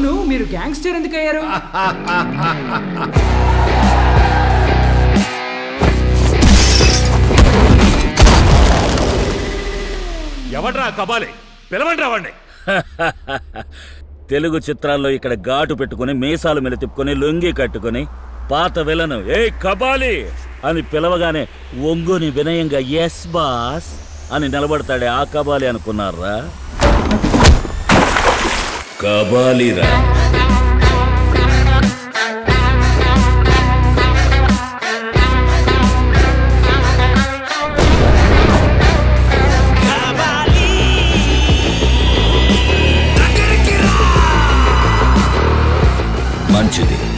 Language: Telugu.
అవును మీరు గ్యాంగ్స్టర్ ఎందుకు అయ్యారు ఎవడ్రా కబాలి పిలవండి వాడిని తెలుగు చిత్రాల్లో ఇక్కడ ఘాటు పెట్టుకుని మీసాలు మెలి తిప్పుకొని లొంగి కట్టుకుని పాత విలను ఏ కబాలి అని పిలవగానే ఒంగుని వినయంగా ఎస్ బాస్ అని నిలబడతాడే ఆ కబాలి అనుకున్నారా కబాలిరా మంచిది